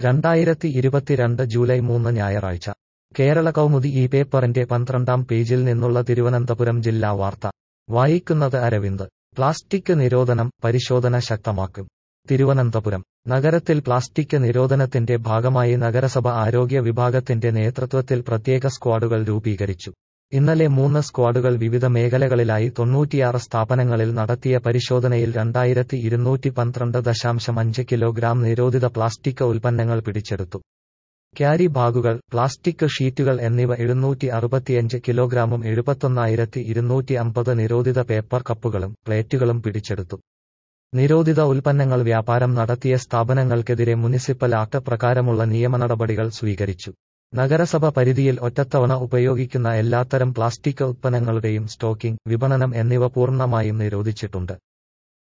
രണ്ടായിരത്തി ഇരുപത്തിരണ്ട് ജൂലൈ മൂന്ന് ഞായറാഴ്ച കേരള കൗമുദി ഈ പേപ്പറിന്റെ പന്ത്രണ്ടാം പേജിൽ നിന്നുള്ള തിരുവനന്തപുരം ജില്ലാ വാർത്ത വായിക്കുന്നത് അരവിന്ദ് പ്ലാസ്റ്റിക് നിരോധനം പരിശോധന ശക്തമാക്കും തിരുവനന്തപുരം നഗരത്തിൽ പ്ലാസ്റ്റിക് നിരോധനത്തിന്റെ ഭാഗമായി നഗരസഭ ആരോഗ്യ വിഭാഗത്തിന്റെ നേതൃത്വത്തിൽ പ്രത്യേക സ്ക്വാഡുകൾ രൂപീകരിച്ചു ഇന്നലെ മൂന്ന് സ്ക്വാഡുകൾ വിവിധ മേഖലകളിലായി തൊണ്ണൂറ്റിയാറ് സ്ഥാപനങ്ങളിൽ നടത്തിയ പരിശോധനയിൽ രണ്ടായിരത്തി ഇരുന്നൂറ്റി പന്ത്രണ്ട് ദശാംശം അഞ്ച് കിലോഗ്രാം നിരോധിത പ്ലാസ്റ്റിക് ഉൽപ്പന്നങ്ങൾ പിടിച്ചെടുത്തു ക്യാരി ബാഗുകൾ പ്ലാസ്റ്റിക് ഷീറ്റുകൾ എന്നിവ എഴുന്നൂറ്റി അറുപത്തിയഞ്ച് കിലോഗ്രാമും എഴുപത്തൊന്നായിരത്തി ഇരുന്നൂറ്റി അമ്പത് നിരോധിത പേപ്പർ കപ്പുകളും പ്ലേറ്റുകളും പിടിച്ചെടുത്തു നിരോധിത ഉൽപ്പന്നങ്ങൾ വ്യാപാരം നടത്തിയ സ്ഥാപനങ്ങൾക്കെതിരെ മുനിസിപ്പൽ ആക്ട് പ്രകാരമുള്ള നിയമ നടപടികൾ സ്വീകരിച്ചു നഗരസഭ പരിധിയിൽ ഒറ്റത്തവണ ഉപയോഗിക്കുന്ന എല്ലാത്തരം പ്ലാസ്റ്റിക് ഉത്പന്നങ്ങളുടെയും സ്റ്റോക്കിംഗ് വിപണനം എന്നിവ പൂർണ്ണമായും നിരോധിച്ചിട്ടുണ്ട്